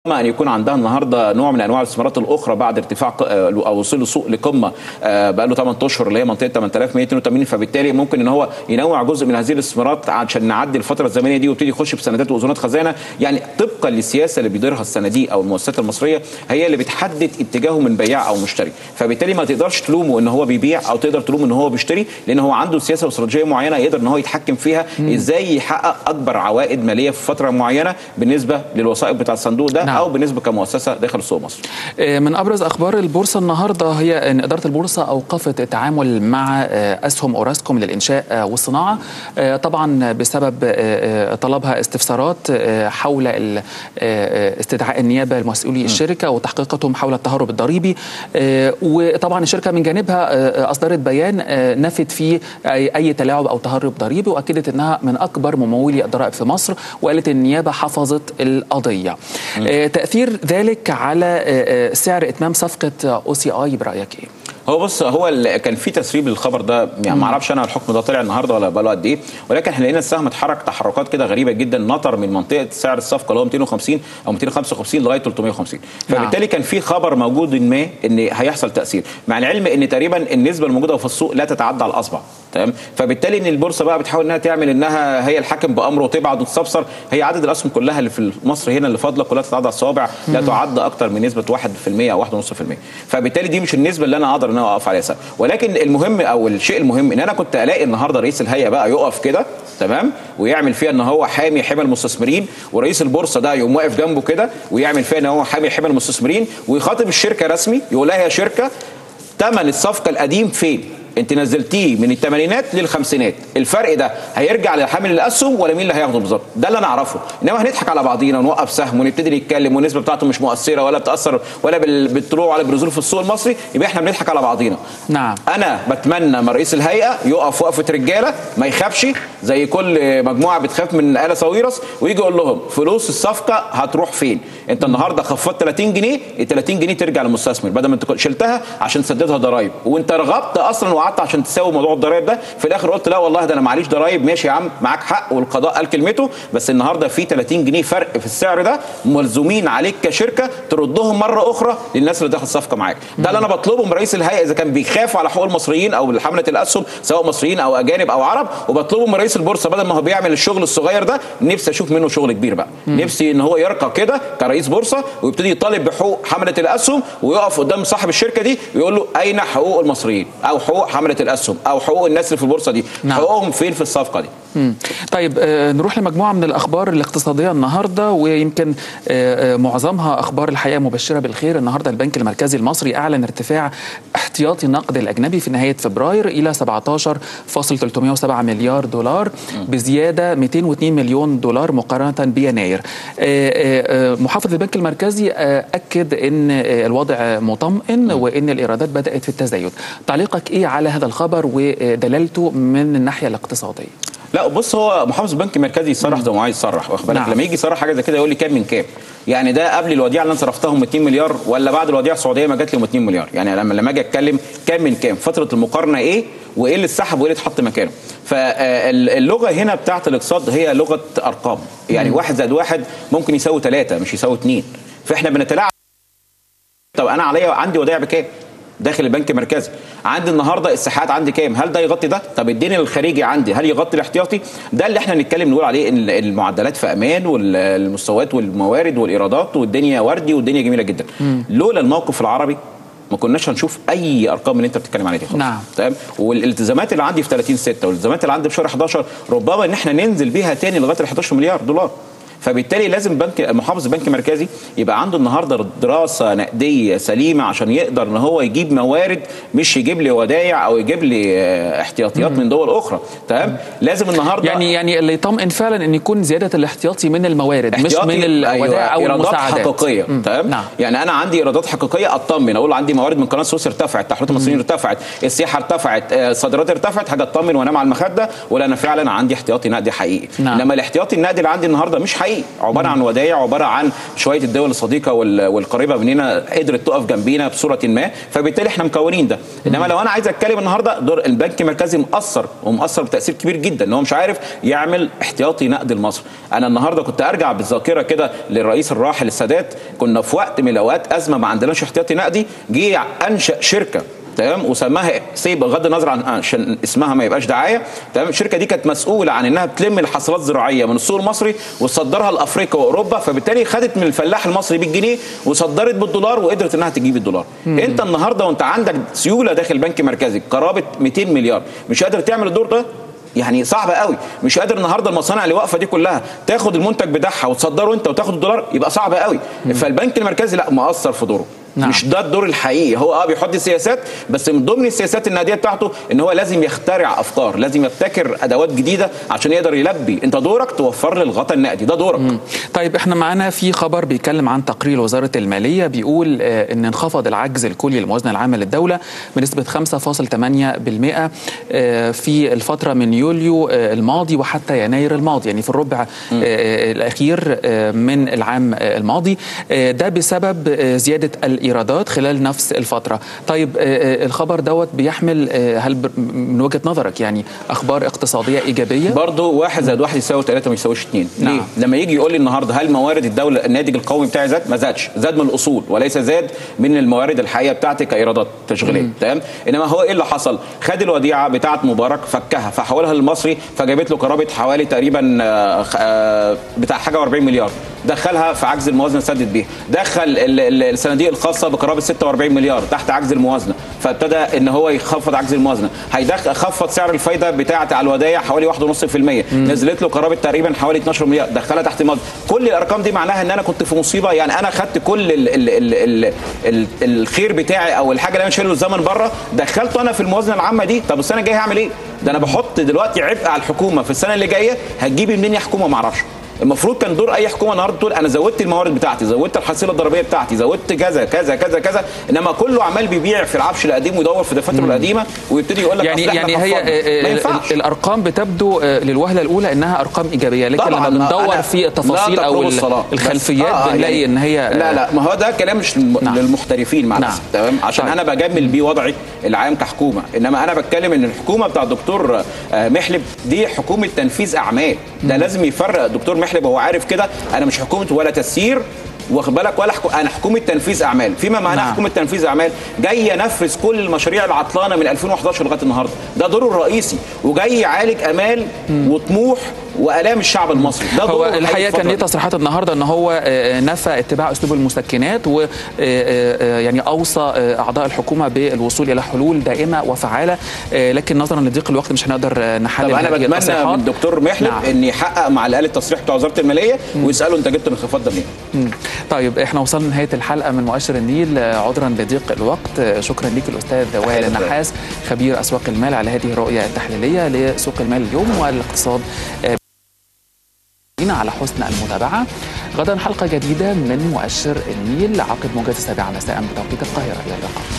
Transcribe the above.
ان يكون عندها النهارده نوع من انواع الاستثمارات الاخرى بعد ارتفاع ق- آه، او وصول السوق لقمه آه، بقى له 8 اشهر اللي هي منطقه 8182 فبالتالي ممكن ان هو ينوع جزء من هذه الاستثمارات عشان نعدي الفتره الزمنيه دي ويبتدي يخش في سندات واذونات خزانه يعني طبقا للسياسه اللي بيديرها الصناديق او المؤسسات المصريه هي اللي بتحدد اتجاهه من بياع او مشتري فبالتالي ما تقدرش تلومه ان هو بيبيع او تقدر تلومه ان هو بيشتري لان هو عنده سياسه واستراتيجيه معينه يقدر ان هو يتحكم فيها ازاي يحقق اكبر عوائد ماليه في فتره معينه بالنسبه للوثائق بتاع الصندوق ده نعم. او بالنسبه كمؤسسه داخل السوق المصري آه، من ابرز اخبار البورصه النهارده هي ان اداره البورصه اوقفت التعامل مع آه، اسهم اوراسكوم للانشاء آه، والصناعه آه، طبعا بسبب آه، آه، طلبها استفسارات آه، حول ال- آه، آه، استدعاء النيابه لمسؤولي الشركه وتحقيقاتهم حول التهرب الضريبي آه، وطبعا الشركه من جانبها آه، اصدرت بيان آه، نفت فيه اي أي تلاعب او تهرب ضريبي واكدت انها من اكبر ممولي الضرائب في مصر وقالت النيابه حفظت القضيه آه، تاثير ذلك على آه، آه، سعر اتمام صفقه او سي اي برايك ايه هو بص هو ال- كان في تسريب للخبر ده يعني ما اعرفش انا الحكم ده طلع النهارده ولا بقاله قد ايه ولكن احنا لقينا السهم اتحرك تحركات كده غريبه جدا نطر من منطقه سعر الصفقه اللي هو 250 او 255 لغايه 350 فبالتالي كان في خبر موجود ما ان هيحصل تاثير مع العلم ان تقريبا النسبه الموجوده في السوق لا تتعدى على الاصبع تمام فبالتالي ان البورصه بقى بتحاول انها تعمل انها هي الحاكم بامره وتبعد وتستفسر هي عدد الاسهم كلها اللي في مصر هنا اللي فاضله كلها تتعدى على الصوابع لا تعد اكتر من نسبه 1% او 1.5% فبالتالي دي مش النسبه اللي انا اقدر ان انا اقف عليها سهم. ولكن المهم او الشيء المهم ان انا كنت الاقي النهارده رئيس الهيئه بقى يقف كده تمام ويعمل فيها ان هو حامي حمى المستثمرين ورئيس البورصه ده يقوم واقف جنبه كده ويعمل فيها ان هو حامي حمى المستثمرين ويخاطب الشركه رسمي يقول لها يا شركه ثمن الصفقه القديم فين؟ انت نزلتيه من الثمانينات للخمسينات الفرق ده هيرجع لحامل الاسهم ولا مين اللي هياخده بالظبط ده اللي انا اعرفه انما هنضحك على بعضينا ونوقف سهم ونبتدي نتكلم والنسبه بتاعته مش مؤثره ولا بتاثر ولا بال- بالطلوع ولا بالنزول في السوق المصري يبقى احنا بنضحك على بعضينا نعم انا بتمنى من رئيس الهيئه يقف وقفه رجاله ما يخافش زي كل مجموعه بتخاف من آلة صويرس ويجي يقول لهم فلوس الصفقه هتروح فين انت النهارده خفضت 30 جنيه ال 30 جنيه ترجع للمستثمر بدل ما انت كنت شلتها عشان تسددها ضرايب وانت رغبت اصلا وقعدت عشان تساوي موضوع الضرايب ده في الاخر قلت لا والله ده انا معليش ضرايب ماشي يا عم معاك حق والقضاء قال كلمته بس النهارده في 30 جنيه فرق في السعر ده ملزومين عليك كشركه تردهم مره اخرى للناس اللي داخل الصفقه معاك ده اللي انا بطلبه من رئيس الهيئه اذا كان بيخاف على حقوق المصريين او حمله الاسهم سواء مصريين او اجانب او عرب وبطلبه من رئيس البورصه بدل ما هو بيعمل الشغل الصغير ده نفسي اشوف منه شغل كبير بقى نفسي ان هو يرقى كده كرئيس بورصه ويبتدي يطالب بحقوق حمله الاسهم ويقف قدام صاحب الشركه دي ويقول له اين حقوق المصريين او حقوق حمله الاسهم او حقوق الناس اللي في البورصه دي نعم. حقوقهم فين في الصفقه دي مم. طيب آه، نروح لمجموعة من الأخبار الاقتصادية النهاردة ويمكن آه، آه، معظمها أخبار الحقيقة مبشرة بالخير النهاردة البنك المركزي المصري أعلن ارتفاع احتياطي النقد الأجنبي في نهاية فبراير إلى 17.307 مليار دولار بزيادة 202 مليون دولار مقارنة بيناير آه، آه، آه، محافظ البنك المركزي آه، أكد أن آه، الوضع مطمئن وأن الإيرادات بدأت في التزايد تعليقك إيه على هذا الخبر ودلالته من الناحية الاقتصادية لا بص هو محافظ البنك المركزي يصرح زي ما هو عايز يصرح واخد بالك نعم. لما يجي يصرح حاجه زي كده يقول لي كام من كام يعني ده قبل الوديعه اللي انا صرفتهم 200 مليار ولا بعد الوديعه السعوديه ما جات لي 200 مليار يعني لما لما اجي اتكلم كام من كام فتره المقارنه ايه وايه اللي اتسحب وايه اللي اتحط مكانه فاللغه هنا بتاعت الاقتصاد هي لغه ارقام يعني واحد زائد واحد ممكن يساوي ثلاثه مش يساوي اثنين فاحنا بنتلاعب طب انا عليا عندي ودائع بكام؟ داخل البنك المركزي عندي النهارده الساحات عندي كام هل ده يغطي ده طب الدين الخارجي عندي هل يغطي الاحتياطي ده اللي احنا نتكلم نقول عليه ان المعدلات في امان والمستويات والموارد والايرادات والدنيا وردي والدنيا جميله جدا لولا الموقف العربي ما كناش هنشوف اي ارقام اللي انت بتتكلم عليها دي خالص نعم. تمام والالتزامات اللي عندي في 30 6 والالتزامات اللي عندي في شهر 11 ربما ان احنا ننزل بيها تاني لغايه ال 11 مليار دولار فبالتالي لازم بنك محافظ البنك المركزي يبقى عنده النهارده دراسه نقديه سليمه عشان يقدر ان هو يجيب موارد مش يجيب لي ودايع او يجيب لي آه، احتياطيات من دول اخرى تمام لازم النهارده يعني يعني اللي يطمئن فعلا ان يكون زياده الاحتياطي من الموارد مش احتياطي، من الودائع أيوة، او ايرادات المساعدات حقيقيه مم. تمام نعم يعني انا عندي ايرادات حقيقيه اطمن اقول عندي موارد من قناه السويس ارتفعت تحويلات المصريين ارتفعت السياحه ارتفعت آه، الصادرات ارتفعت حاجه اطمن وانام على المخده ولا انا فعلا عندي احتياطي نقدي حقيقي نعم. انما الاحتياطي النقدي اللي عندي النهارده مش حقيقي حقيقي عباره عن ودايع عباره عن شويه الدول الصديقه وال- والقريبه مننا قدرت تقف جنبينا بصوره ما فبالتالي احنا مكونين ده انما لو انا عايز اتكلم النهارده دور البنك المركزي مؤثر ومؤثر بتاثير كبير جدا ان هو مش عارف يعمل احتياطي نقد لمصر انا النهارده كنت ارجع بالذاكره كده للرئيس الراحل السادات كنا في وقت من الاوقات ازمه ما عندناش احتياطي نقدي جه انشا شركه تمام وسماها سيب بغض النظر عن عشان اسمها ما يبقاش دعايه تمام الشركه دي كانت مسؤوله عن انها بتلم الحصلات الزراعيه من السوق المصري وتصدرها لافريقيا واوروبا فبالتالي خدت من الفلاح المصري بالجنيه وصدرت بالدولار وقدرت انها تجيب الدولار انت النهارده وانت عندك سيوله داخل البنك المركزي قرابه 200 مليار مش قادر تعمل الدور ده يعني صعب قوي مش قادر النهارده المصانع اللي واقفه دي كلها تاخد المنتج بتاعها وتصدره انت وتاخد الدولار يبقى صعب قوي فالبنك المركزي لا مقصر في دوره نعم. مش ده الدور الحقيقي هو اه بيحط سياسات بس من ضمن السياسات النقديه بتاعته ان هو لازم يخترع افكار لازم يبتكر ادوات جديده عشان يقدر يلبي انت دورك توفر لي الغطاء النقدي ده دورك طيب احنا معانا في خبر بيتكلم عن تقرير وزاره الماليه بيقول آه، ان انخفض العجز الكلي للموازنه العامه للدوله بنسبه 5.8% آه، في الفتره من يوليو آه، الماضي وحتى يناير الماضي يعني في الربع آه، آه، الاخير آه، من العام آه، الماضي آه، ده بسبب آه، زياده الايرادات خلال نفس الفتره طيب آه، آه، الخبر دوت بيحمل آه، هل ب- من وجهه نظرك يعني اخبار اقتصاديه ايجابيه برضه واحد زائد واحد يساوي ثلاثة ما يساويش اثنين نعم. ليه؟ لما يجي يقول لي النهارده هل موارد الدولة الناتج القومي بتاعي زاد؟ ما زادش، زاد من الأصول وليس زاد من الموارد الحقيقية بتاعتي كإيرادات تشغيلية، تمام؟ إنما هو إيه اللي حصل؟ خد الوديعة بتاعت مبارك فكها فحولها للمصري فجابت له قرابة حوالي تقريبا آه، خ- آه، بتاع حاجة و40 مليار، دخلها في عجز الموازنة سدد بيها، دخل ال- ال- الصناديق الخاصة بقرابة 46 مليار تحت عجز الموازنة، فابتدى إن هو يخفض عجز الموازنة، هيدخل خفض سعر الفايدة بتاعت على الودايع حوالي 1.5% نزلت له قرابه تقريبا حوالي 12 مليار دخلها تحت الموازنه كل الارقام دي معناها ان انا كنت في مصيبه يعني انا خدت كل ال ال ال ال ال الخير بتاعي او الحاجه اللي انا شايله الزمن بره دخلته انا في الموازنه العامه دي طب السنه الجايه هعمل ايه ده انا بحط دلوقتي عبء على الحكومه في السنه اللي جايه هتجيبي منين يا حكومه ما اعرفش المفروض كان دور اي حكومه النهارده تقول انا زودت الموارد بتاعتي زودت الحصيله الضريبيه بتاعتي زودت كذا كذا كذا كذا انما كله عمال بيبيع في العفش القديم ويدور في دفاتره القديمه ويبتدي يقول لك يعني أصل إحنا يعني هي خفضنا. آه، ما آه، ينفعش الارقام بتبدو آه، للوهله الاولى انها ارقام ايجابيه لكن طبعاً، لما بندور أنا في التفاصيل لا او تقربوا ال- الصلاة. الخلفيات بس- آه، بنلاقي يعني ان هي لا لا ما هو ده كلام مش للم- نعم. للمحترفين مع نعم. الاسف تمام عشان طيب. انا بجمل بيه وضعي العام كحكومه انما انا بتكلم ان الحكومه بتاع الدكتور آه، محلب دي حكومه تنفيذ اعمال ده لازم يفرق الدكتور محلب هو عارف كده انا مش حكومه ولا تسيير واخد بالك ولا حكو... انا حكومه تنفيذ اعمال فيما معناه نعم. حكومه تنفيذ اعمال جاي ينفذ كل المشاريع العطلانه من 2011 لغايه النهارده ده دوره الرئيسي وجاي يعالج امال وطموح والام الشعب المصري ده هو دوره الحقيقه كان ليه تصريحات النهارده ان هو آه، نفى اتباع اسلوب المسكنات و آه، آه، يعني اوصى آه، اعضاء الحكومه بالوصول الى حلول دائمه وفعاله آه، لكن نظرا لضيق الوقت مش هنقدر آه، نحلل طب انا هذه بتمنى التصريحات. من الدكتور محلب نعم. ان يحقق مع الاقل التصريح بتاع وزاره الماليه ويساله انت جبت الانخفاض ده منين؟ مم. طيب احنا وصلنا لنهايه الحلقه من مؤشر النيل آه، عذرا لضيق الوقت آه، شكرا ليك الاستاذ وائل تحية النحاس خبير اسواق المال على هذه الرؤيه التحليليه لسوق المال اليوم والاقتصاد آه، على حسن المتابعة غدا حلقة جديدة من مؤشر النيل عقب موجة السابعة مساء بتوقيت القاهرة إلى اللقاء